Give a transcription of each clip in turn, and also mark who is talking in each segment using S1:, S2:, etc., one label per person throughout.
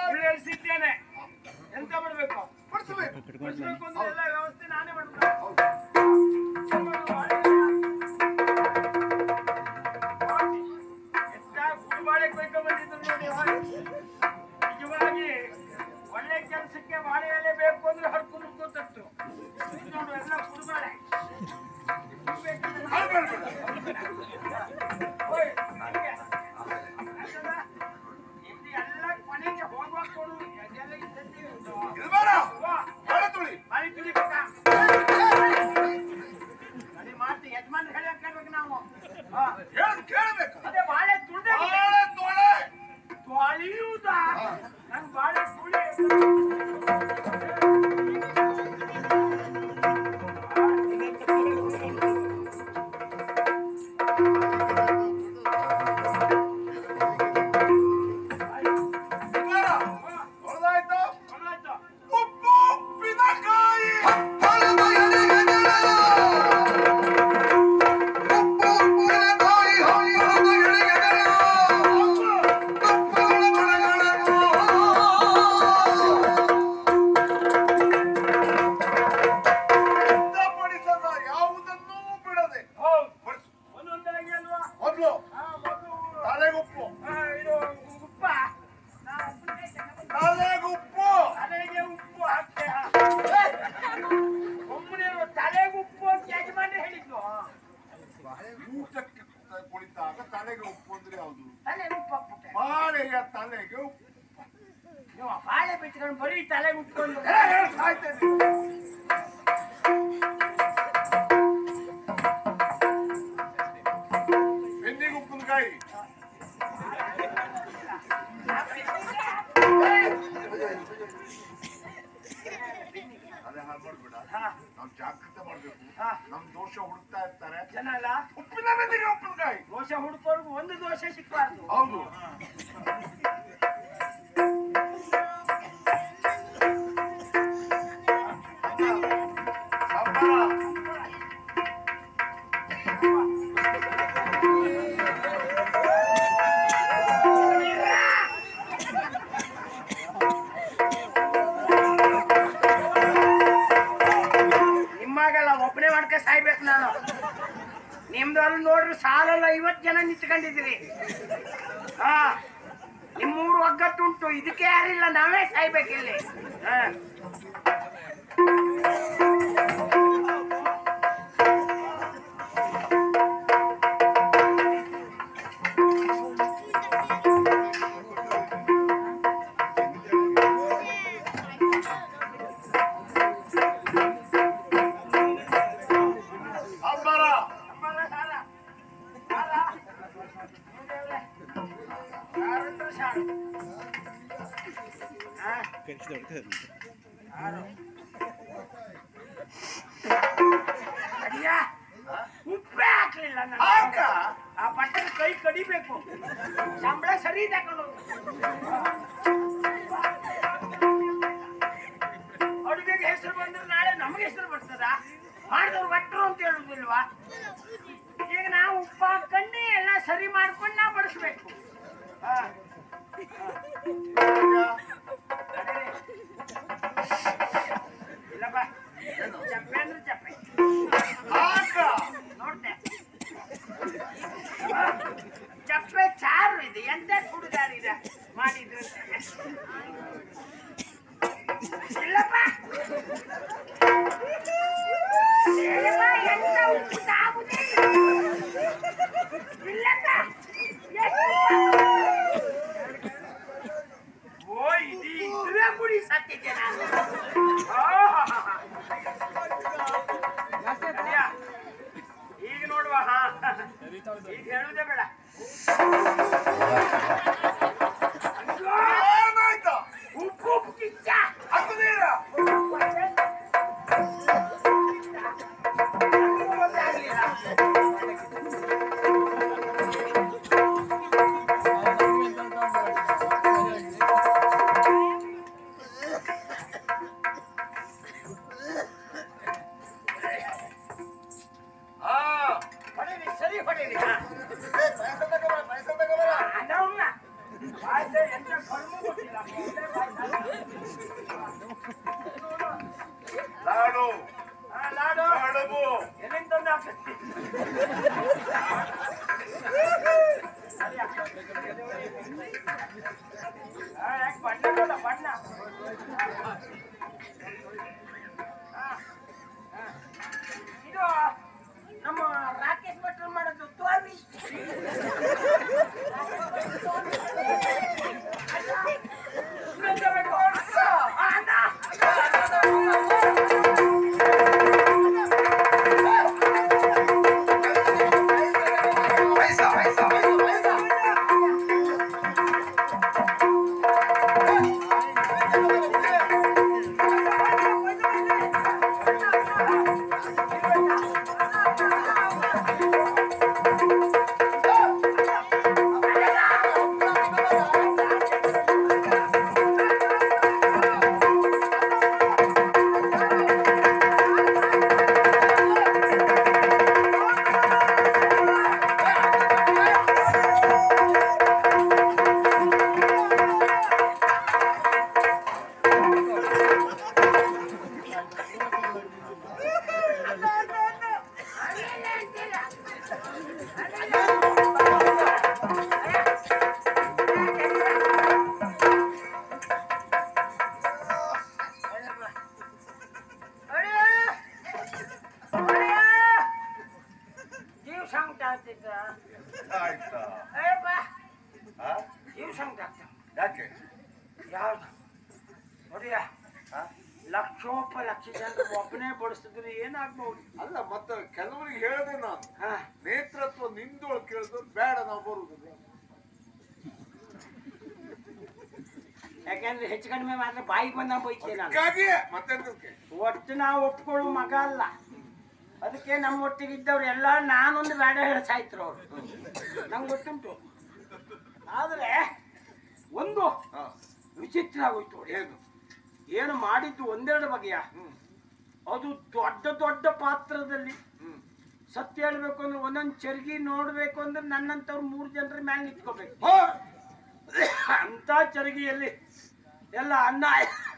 S1: ಉಳಿಸಿದ್ದೇನೆ ಎಂತ ಮಾಡ್ಬೇಕು
S2: ಪಡಿಸಬೇಕು
S1: ಬಿಡಿಸ್ಬೇಕು ಅಂದ್ರೆ ಎಲ್ಲ ವ್ಯವಸ್ಥೆ ನಾನೇ ಮಾಡ್ಬೇಕು ಎಷ್ಟಾಗಿ ಕುಡಿಬಾಳೆ ಕೊಯ್ಕೊಂಡ್ ಬಂದಿದ್ರು ನೋಡಿ ಹಾಗೆ. ನಿಜವಾಗಿ ಒಳ್ಳೆ ಕೆಲಸಕ್ಕೆ ಬಾಳೆ ಎಲೆ ಬೇಕು ಅಂದ್ರೆ ಹರ್ಕೊಂಡು ಕೂತಟ್ಟು ನೋಡು ಎಲ್ಲ ಕುಡಿಬಾಳೆ ಓಯ್, ಹಂಗೆ. ಅರ್ಥದ? ಇಲ್ಲಿ ಎಲ್ಲ ಕೊನೆಗೆ ಹೋಗುವಾಗ ಕೊಡು ಅದೆಲ್ಲ ಇದ್ದದ್ದೇ ಉಂಟು.
S2: ಇಲ್ಬೇಡ
S1: ವಾ,
S2: ಬಾಳೆ ತುಳಿ
S1: ಬಾಯಿ ತುಳಿಬೇಕಾ? ಅದೇ ಮಾತು ಯಜಮಾನ್ ಹೇಳಕ್ ಕೇಳ್ಬೇಕು ನಾವು ಹಾ.
S2: ಹೇಳದ್ ಕೇಳಬೇಕು
S1: ಅದೇ ಬಾಳೆ ತುಳ್ದೆ
S2: ಬಾಳೆ ತೊಳೆ
S1: ತೊಳೆಯುವುದಾ ನನ್ ಬಾಳೆ ತುಳಿ
S2: ಇಲ್ಬೇಡ ಹೊರದಾಯ್ತು
S1: ಕೊಡಾಯ್ತು.
S2: ಉಪ್ಪು ಉಪ್ಪಿನಕಾಯಿ ಸಿದ್ಧಪಡಿಸದ ಯಾವುದನ್ನೂ ಬಿಡದೆ
S1: ಹೌದು
S2: ಬಡಿಸು.
S1: ಒಂದೊಂದಾಗಿ ಅಲ್ವಾ
S2: ಮೊದ್ಲು
S1: ಹಾ, ಮೊದ್ಲು,
S2: ತಲೆಗುಪ್ಪು
S1: ಆ, ಇದು ಉಪ್ಪ ನಾ ಉಪ್ಪಿನಕಾಯಿ
S2: ತಲೆಗುಪ್ಪು
S1: ತಲೆಗೆ ಉಪ್ಪು ಹಾಕ್ತೆ ಒಮ್ಮನೆ ತಲೆಗೆ ಉಪ್ಪು ಅಂತ ಯಜಮಾನ್ರೆ ಹೇಳಿದ್ದು
S2: ಊಟಕ್ಕೆ ಕುಳಿತಾಗ ತಲೆಗೆ ಉಪ್ಪು ಅಂದ್ರೆ ಯಾವುದು
S1: ತಲೆಗೆ ಉಪ್ಪು ಹಾಕ್ಬಿಟ್ಟೆ
S2: ಬಾಳೆಯ ತಲೆಗೆ ಉಪ್ಪು
S1: ನೀವು ಬಾಳೆ ಬಿಟ್ಕೊಂಡು ಬರೀ ತಲೆಗೆ ಉಟ್ಕೊಂಡು
S2: ಏ, ಏ, ಸಾಯ್ತೇನೆ. ಬೆನ್ನಿಗೆ ಉಪ್ಪಿನಕಾಯಿ ಅದೇ ಹಾಗೆ ಮಾಡ್ಬೇಡ
S1: ಹಾ,
S2: ನಾವು ಜಾಗೃತ ಮಾಡ್ಬೇಕು
S1: ಹಾ.
S2: ನಮ್ ದೋಷ ಹುಡುಕ್ತಾ ಇರ್ತಾರೆ
S1: ಜನ ಅಲ್ಲ
S2: ಉಪ್ಪಿನ ಬೆನ್ನಿಗೆ ಉಪ್ಪಿನಕಾಯಿ
S1: ದೋಷ ಹುಡುಕೋರ್ಗು ಒಂದು ದೋಷ ಸಿಕ್ಬಾರ್ದು
S2: ಹೌದು ಸಂಬಳ.
S1: ನಿಮ್ಮಾಗೆಲ್ಲ ಒಬ್ಬನೇ ಮಾಡ್ಕ ಸಾಯ್ಬೇಕು ನಾನು ನಿಮ್ದು ಅಲ್ಲಿ ನೋಡ್ರಿ ಸಾಲಲ್ಲ ಐವತ್ತು ಜನ ನಿಂತ್ಕೊಂಡಿದ್ದೀರಿ ಹಾ ನಿಮ್ಮೂರು ಒಗ್ಗಟ್ಟುಂಟು ಇದಕ್ಕೆ ಯಾರಿಲ್ಲ ನಾವೇ ಸಾಯ್ಬೇಕಿಲ್ಲಿ ಹಾ
S2: ಸಂಬಳ.
S1: ನಮ್ಮಲ್ಲ ಸಾಲ ಸಾಲ ನೋಡಿದ್ರೆ ಯಾರಂದ್ರೆ ಸಾಲ ಹಾ ಯಾರು? ಅಡಿಯ ಉಪ್ಪೇ ಹಾಕ್ಲಿಲ್ಲ ನಾನು.
S2: ಹಾಕ.
S1: ಆ ಬಟ್ಟೆ ಕೈ ಕಡಿಬೇಕು ಸಂಬಳ ಸರಿ ತಗೊಂಡು ಅಡುಗೆಗೆ ಹೆಸರು ಬಂದ್ರೆ ನಾಳೆ ನಮಗೆ ಹೆಸರು ಬರ್ತದ ಮಾಡಿದವ್ರು ಭಟ್ರು ಅಂತ ಹೇಳುದಿಲ್ವಾ ಈಗ ನಾವು ಉಪ್ಪು ಹಾಕೊಂಡೆ ಎಲ್ಲ ಸರಿ ಮಾಡ್ಕೊಂಡು ನಾವು ಬಡಿಸ್ಬೇಕು ಹಾ. ಅದೇ. ಇಲ್ಲಪ್ಪ ಚಪ್ಪೆ ಅಂದ್ರೆ ಚಪ್ಪೆ
S2: ಹಾಕ.
S1: ನೋಡ್ದೆ ಚಪ್ಪೆ ಚಾರು ಇದೆ ಎಂತ ಸುಡುಗಾರಿದೆ ಮಾಡಿದ್ರು ಇಲ್ಲಪ್ಪ ಇಲ್ಲಪ್ಪ, ಎಂತ ಉಪ್ಪು ತಾಗುದೇ ಇಲ್ಲಪ್ಪ ಎಷ್ಟು ಉಪ್ಪು? ಓ ಇದು ಇದುವೇ ಕುಡಿ ಸತ್ತಿದ್ದೆ ನಾನು ಆಹಾಹಾಹಾ. ಅದ್ಯಾ? ಈಗ ನೋಡುವ ಹಾ ಈಗ ಹೇಳುದೇ ಬೇಡ ಅಯ್ಯೋ,
S2: ಏನಾಯ್ತು?
S1: ಉಪ್ಪು ಉಪ್ಪು ಕಿಚ್ಚ
S2: ಹಾಕುದೀರ?
S1: ಆ, ಯಾಕ್ ಬಣ್ಣದಲ್ಲ ಬಣ್ಣ ಆ, ಆ. ಇದು ನಮ್ಮ ರಾಕೇಶ್ ಭಟ್ರು ಮಾಡೋದು ತೋರಿ ಇನ್ನೊಂದು ಬೇಕು. ಆ, ಅಣ್ಣ. जीव सांगता तिथं
S2: ಆಯ್ತಾ
S1: ए बा
S2: ಆ?
S1: जीव सांगता
S2: ಯಾಕೆ
S1: ಯಾವ್ದು ನೋಡಿಯ
S2: ಆ?
S1: ಲಕ್ಷೋಪ ಲಕ್ಷ ಜನರು ಒಬ್ಬನೇ ಬಡಿಸಿದ್ರೆ ಏನಾಗ್ಬಹುದು
S2: ಅಲ್ಲ ಮತ್ತೆ ಕೆಲವರಿಗೆ ಹೇಳಿದೆ ನಾನು
S1: ಹಾ
S2: ನೇತೃತ್ವ ನಿಂದೋಳು ಕೇಳಿದ್ರು ಬೇಡ ನಾವು ಬರುವುದಿಲ್ಲ
S1: ಯಾಕಂದ್ರೆ ಹೆಚ್ಚು ಕಡಿಮೆ ಮಾತ್ರ ಬಾಯಿಗೆ ಬಂದ ಬೈತೀನಿ ನಾನು
S2: ಅದಕ್ಕಾಗಿಯೇ ಮತ್ತೆಂತಕ್ಕೆ
S1: ಒಟ್ಟು ನಾವು ಒಪ್ಕೊಳ್ಳೋ ಮಗ ಅಲ್ಲ ಅದಕ್ಕೆ ನಮ್ಮ ಒಟ್ಟಿಗೆ ಇದ್ದವ್ರು ಎಲ್ಲ ನಾನೊಂದು ಬೇಡ ಹೇಳಿ ಸಾಯ್ತರು ಅವ್ರು ನಂಗೆ ಗೊತ್ತುಂಟು ಆದರೆ ಒಂದು
S2: ಹಾ
S1: ವಿಚಿತ್ರ ಆಗೋಯ್ತು ನೋಡಿ
S2: ಏನು
S1: ಏನು ಮಾಡಿದ್ದು ಒಂದೆರಡು ಬಗೆಯ
S2: ಹ್ಮ್
S1: ಅದು ದೊಡ್ಡ ದೊಡ್ಡ ಪಾತ್ರದಲ್ಲಿ
S2: ಹ್ಮ್
S1: ಸತ್ಯ ಹೇಳ್ಬೇಕು ಅಂದ್ರೆ ಒಂದೊಂದು ಚರ್ಗಿ ನೋಡ್ಬೇಕು ಅಂದ್ರೆ ನನ್ನಂತವ್ರು ಮೂರು ಜನರ ಮೇಲೆ ನಿಂತ್ಕೋಬೇಕು
S2: ಹಾ
S1: ಅಂತ ಚರಗಿಯಲ್ಲಿ ಎಲ್ಲ ಅನ್ನ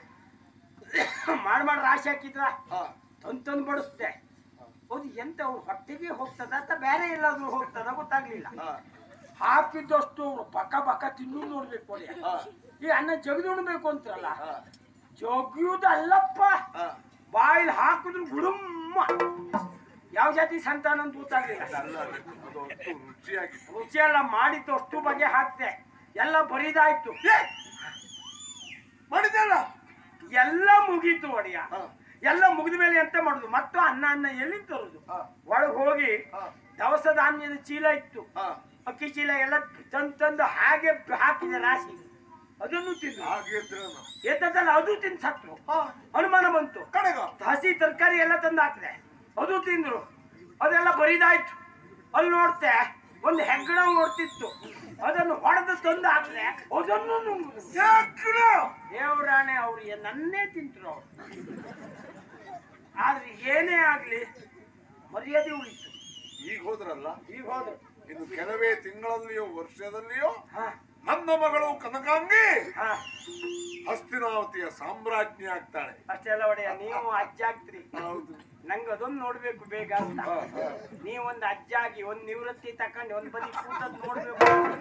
S1: ಮಾಡಿ ಮಾಡಿ ರಾಶಿ ಹಾಕಿದ್ರ
S2: ಹಾ
S1: ತಂದು ತಂದು ಬಡಿಸ್ದೆ ಹೌದು ಎಂತ ಅವ್ರು ಹೊಟ್ಟೆಗೆ ಹೋಗ್ತದ ಅಂತ ಬೇರೆ ಎಲ್ಲಾದ್ರೂ ಹೋಗ್ತದ ಗೊತ್ತಾಗ್ಲಿಲ್ಲ
S2: ಹಾ
S1: ಹಾಕಿದ್ದಷ್ಟು ಅವ್ರು ಪಕ್ಕ ಪಕ್ಕ ತಿನ್ನು ನೋಡ್ಬೇಕು ನೋಡಿ
S2: ಹಾ
S1: ಈ ಅನ್ನ ಜಗದು ಉಣ್ಬೇಕು ಅಂತಾರಲ್ಲ
S2: ಹಾ
S1: ಜಗಿಯುವುದು ಅಲ್ಲಪ್ಪ
S2: ಹಾ
S1: ಬಾಯಿಲ್ ಹಾಕಿದ್ರು ಗುಡುಮ್ಮ ಯಾವ ಜಾತಿ ಸಂತಾನ ಅಂತ ಗೊತ್ತಾಗ್ಲಿಲ್ಲ
S2: ಅಲ್ಲ ಅದು ಅಷ್ಟು ರುಚಿಯಾಗಿತ್ತು
S1: ರುಚಿ ಎಲ್ಲ ಮಾಡಿದ್ದು ಅಷ್ಟು ಬಗೆ ಹಾಕ್ದೆ ಎಲ್ಲ ಬರಿದಾಯ್ತು
S2: ಮಾಡಿದ್ದಲ್ಲ
S1: ಎಲ್ಲ ಮುಗೀತು ಒಡೆಯ
S2: ಹಾ
S1: ಎಲ್ಲ ಮುಗಿದ ಮೇಲೆ ಎಂತ ಮಾಡುದು ಮತ್ತು ಅನ್ನ ಅನ್ನ ಎಲ್ಲಿ ತರುದು
S2: ಹಾ
S1: ಒಳಗೆ ಹೋಗಿ
S2: ಹಾ
S1: ದವಸ ಧಾನ್ಯದ ಚೀಲ ಇತ್ತು
S2: ಹಾ
S1: ಅಕ್ಕಿ ಚೀಲ ಎಲ್ಲ ತಂದು ತಂದು ಹಾಗೆ ಹಾಕಿದೆ ರಾಶಿ ಅದನ್ನು ತಿಂದು
S2: ಹಾಗೆ ಇದ್ರೆ ನಾನು
S1: ಎದ್ದಲ್ಲ ಅದು ತಿಂದು ಸತ್ರು
S2: ಹಾ
S1: ಅನುಮಾನ ಬಂತು
S2: ಕಡೆಗ
S1: ಹಸಿ ತರಕಾರಿ ಎಲ್ಲ ತಂದು ಹಾಕಿದೆ ಅದು ತಿಂದ್ರು ಅದೆಲ್ಲ ಬರಿದಾಯ್ತು ಅಲ್ಲಿ ನೋಡ್ತೆ ಒಂದು ಹೆಗ್ಗಣ ಓಡ್ತಿತ್ತು ಅದನ್ನು ಹೊಡೆದು ತಂದು ಹಾಕಿದೆ ಅದನ್ನು ನುಂಗುದು.
S2: ಯಾಕ್ರು?
S1: ದೇವರಾಣೆ ಅವ್ರು ಏ- ನನ್ನೇ ತಿಂತರು ಅವ್ರು ಆದ್ರೆ ಏನೇ ಆಗ್ಲಿ ಮರ್ಯಾದೆ ಉಳಿತು
S2: ಈಗ ಹೋದ್ರಲ್ಲ
S1: ಈಗ ಹೋದ್ರು
S2: ಇನ್ನು ಕೆಲವೇ ತಿಂಗಳಲ್ಲಿಯೋ ವರ್ಷದಲ್ಲಿಯೋ
S1: ಹಾ
S2: ನನ್ನ ಮಗಳು ಕನಕಾಂಗಿ
S1: ಹಾ
S2: ಹಸ್ತಿನಾವತಿಯ ಸಾಮ್ರಾಜ್ಞಿ ಆಗ್ತಾಳೆ
S1: ಅಷ್ಟೆಲ್ಲ ಒಡೆಯ ನೀವು ಅಜ್ಜ ಆಗ್ತೀರಿ
S2: ಹೌದು
S1: ನಂಗೆ ಅದೊಂದು ನೋಡ್ಬೇಕು ಬೇಗ ಅಂತ
S2: ಹಾ, ಹಾ.
S1: ನೀವೊಂದು ಅಜ್ಜ ಆಗಿ ಒಂದ್ ನಿವೃತ್ತಿ ತಕೊಂಡು ಒಂದ್ ಬದಿ ಕೂತದ್ ನೋಡ್ಬೇಕು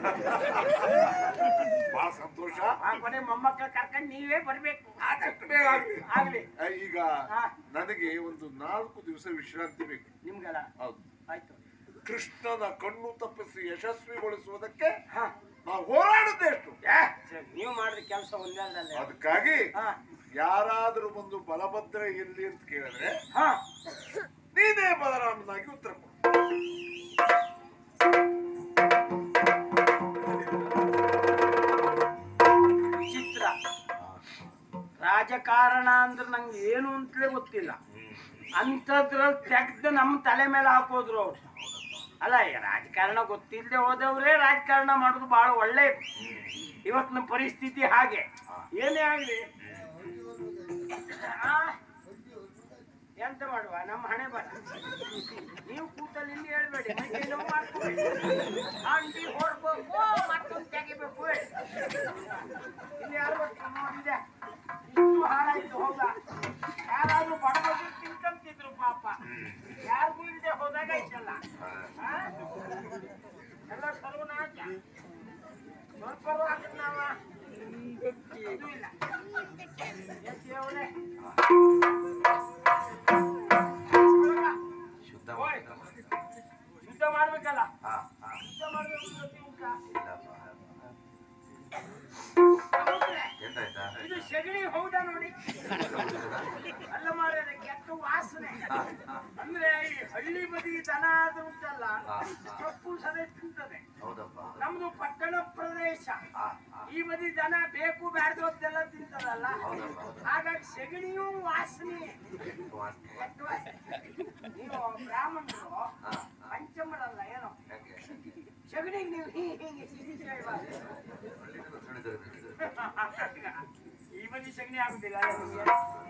S2: ಬಹಳ ಸಂತೋಷ
S1: ಆ ಕೊನೆ ಮೊಮ್ಮಕ್ಕಳ ಕರ್ಕೊಂಡು ನೀವೇ ಬರ್ಬೇಕು
S2: ಆದಷ್ಟು ಬೇಗ ಆಗ್ಲಿ.
S1: ಆಗ್ಲಿ
S2: ಆ, ಈಗ
S1: ಹಾ.
S2: ನನಗೆ ಒಂದು ನಾಲ್ಕು ದಿವಸ ವಿಶ್ರಾಂತಿ ಬೇಕು
S1: ನಿಮ್ಗಲ್ಲ
S2: ಹೌದು
S1: ಆಯ್ತು
S2: ಕೃಷ್ಣನ ಕಣ್ಣು ತಪ್ಪಿಸಿ ಯಶಸ್ವಿಗೊಳಿಸುವುದಕ್ಕೆ
S1: ಹಾ
S2: ನಾವು ಹೋರಾಡದೆ ಎಷ್ಟು
S1: ಏ, ಸರಿ, ನೀವು ಮಾಡಿದ ಕೆಲಸ ಒಂದೆರಡಲ್ಲೇ
S2: ಅದಕ್ಕಾಗಿ
S1: ಹಾ
S2: ಯಾರಾದ್ರೂ ಬಂದು ಬಲಭದ್ರ ಎಲ್ಲಿ ಅಂತ ಕೇಳಿದ್ರೆ
S1: ಹಾ
S2: ನೀನೇ ಬಲರಾಮನಾಗಿ ಉತ್ತರ ಕೊಡು
S1: ವಿಚಿತ್ರ ರಾಜಕಾರಣ ಅಂದ್ರೆ ನಂಗೆ ಏನು ಅಂತಲೇ ಗೊತ್ತಿಲ್ಲ ಅಂಥದ್ರಲ್ಲಿ ತೆಗ್ದು ನಮ್ಮ ತಲೆ ಮೇಲೆ ಹಾಕೋದ್ರು ಅವ್ರು ಅಲ್ಲ ಈ ರಾಜಕಾರಣ ಗೊತ್ತಿಲ್ಲದೆ ಹೋದವ್ರೇ ರಾಜಕಾರಣ ಮಾಡೋದು ಬಹಳ ಒಳ್ಳೇದು ಇವತ್ತಿನ ಪರಿಸ್ಥಿತಿ ಹಾಗೆ ಏನೇ ಆಗಲಿ ಎಂತ ಮಾಡುವ ನಮ್ಮ ಹಣೆ ಬರ ನೀವು ಕೂತಲ್ಲಿ ಇಲ್ಲಿ ಹೇಳ್ಬೇಡಿ ಮೈ ನೋವು ಮಾಡ್ಕೋಬೇಡಿ ಅಂಟಿ ಹೊಡ್ಬೇಕು ಮತ್ತೊಂದು ತೆಗಿಬೇಕು ಹೇಳಿ. ಇಲ್ಲಿ ಯಾರು ಬರ್ತಾರೆ ನೋಡಿದೆ ಇಷ್ಟು ಹಾಳಾಯ್ತು ಹೌದಾ ಯಾರಾದ್ರೂ ಬಡಬಗ್ರು ತಿನ್ಕೊಂತಿದ್ರು ಪಾಪ ಯಾರಿಗೂ ಇಲ್ಲದೆ ಹೋದಾಗ ಐತಲ್ಲ ಆ? ಎಲ್ಲ ಸರ್ವನಾಶ ಸ್ವಲ್ಪ ನಾವ ಇದು ಇಲ್ಲ ಎತ್ತಿ ಅವ್ರೆ. ಹುಡುಗ,
S3: ಶುದ್ಧ
S1: ಓಯ್.
S3: ಮಾಡ್ತಾ
S1: ಶುದ್ಧ ಮಾಡ್ಬೇಕಲ್ಲ
S3: ಹಾ ಹಾ
S1: ಶುದ್ಧ ಮಾಡ್ಬೇಕು ಗೊತ್ತಿ ಉಂಟ?
S3: ಇಲ್ಲಪ್ಪ
S1: ಹೌದ್ರೆ,
S3: ಎಂತಾಯ್ತಾ
S1: ಇದು ಸೆಗಣಿ ಹೌದಾ ನೋಡಿ ಅಲ್ಲ ಮಾರ್ರೆ ಕೆಟ್ಟ ವಾಸನೆ
S3: ಹಾ, ಹಾ.
S1: ಅಂದ್ರೆ ಈ ಹಳ್ಳಿ ಬದಿ ದನ ಅದು ಉಂಟಲ್ಲ
S3: ಹಾ, ಹಾ.
S1: ಸೊಪ್ಪು ಸದೆ ತಿಂತದೆ
S3: ಹೌದಪ್ಪ
S1: ನಮ್ದು ಪಟ್ಟಣ ಪ್ರದೇಶ
S3: ಹಾ ಹಾ
S1: ಈ ಬದಿ ದನ ಬೇಕು ಬ್ಯಾಡ್ದೋದ್ದೆಲ್ಲ ತಿಂತದಲ್ಲ
S3: ಹೌದಪ್ಪ ಹೌದಪ್ಪ.
S1: ಹಾಗಾಗಿ ಸೆಗಣಿಯೂ ವಾಸನೆ
S3: ವಾಸನೆ.
S1: ಕೆಟ್ಟ ವಾಸನೆ. ನೀವು ಬ್ರಾಹ್ಮಣರು
S3: ಹಾ ಹಾ
S1: ಪಂಚಮರಲ್ಲ ಏನೋ
S3: ಯಾಕೆ
S1: ಸೆಗಣಿಗೆ ನೀವು ಹೀಗೆ ಹೀಗೆ ಸಿಸಿ ಹೇಳ್ಬಾರ್ದು.
S3: ಒಳ್ಳೆದು ಸುಳಿದರೆ ಬಿಡಿದು.
S1: ಈ ಬದಿ ಸಗಣಿ ಆಗುದಿಲ್ಲ ನಿಮ್ಗೆ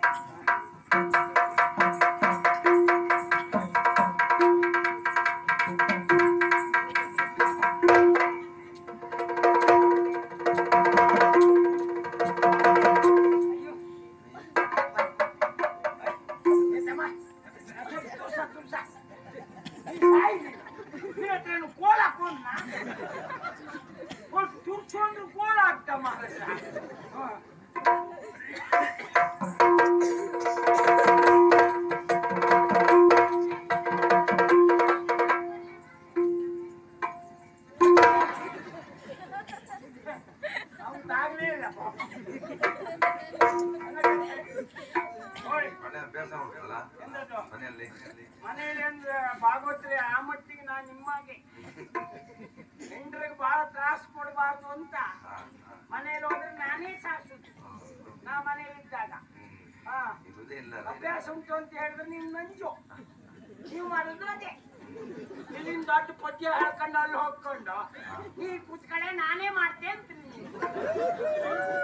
S1: ಅಯ್ಯೋ. ಏ ತಮ್ಮ, ತುರ್ಸ, ತುರ್ಸ. ನೀ ಸಾಯ್ಲಿ. ನಿನ್ನ ಹತ್ರ ಏನು ಕೋಲ್ ಹಾಕೊಂಡ್ನಾ? ಕೋಲ್ ತುರ್ಸ್ಕೊಂಡ್ರು ಕೋಲ್ ಹಾಕ್ತ ಮಾರಾಯ. ಹ. ಅವ್ನ್ದಾಗ್ಲೇ ಇಲ್ಲ ಪಾಪ. ಓಯ್,
S3: ಒಳ್ಳೆ ಅಭ್ಯಾಸ ಉಂಟಲ್ಲ
S1: ಎಂತದು?
S3: ಮನೆಯಲ್ಲಿ ಮನೆಯಲ್ಲಿ.
S1: ಮನೆಯಲ್ಲಿ ಅಂದ್ರೆ ಭಾಗವತ್ರಿ ಆ ಮಟ್ಟಿಗೆ ನಾನು ನಿಮ್ಮಾಗೆ ಹೆಂಡ್ರಿಗೆ ಬಹಳ ತ್ರಾಸ ಕೊಡಬಾರ್ದು ಅಂತ
S3: ಹಾ ಹಾ
S1: ಮನೆಯಲ್ಲಿ ಹೋದ್ರೆ ನಾನೇ ಸಾಸುದು
S3: ಹೌದು.
S1: ನಾ ಮನೆಯಲ್ಲಿ ಇದ್ದಾಗ
S3: ಹ್ಮ್
S1: ಹಾ
S3: ಇರುವುದೇ ಇಲ್ಲ
S1: ಅಭ್ಯಾಸ ಉಂಟು ಅಂತ ಹೇಳಿದ್ರೆ ನೀನ್ ನಂಜು ನೀವು ಮಾಡೋದು ಅದೇ ಇಲ್ಲಿಂದ ದೊಡ್ಡ ಪದ್ಯ ಹೇಳ್ಕೊಂಡು ಅಲ್ಲಿ ಹೋಗ್ಕೊಂಡು ನೀ ಕೂತ್ಕಡೆ ನಾನೇ ಮಾಡ್ತೆ ಅಂತ ನೀನು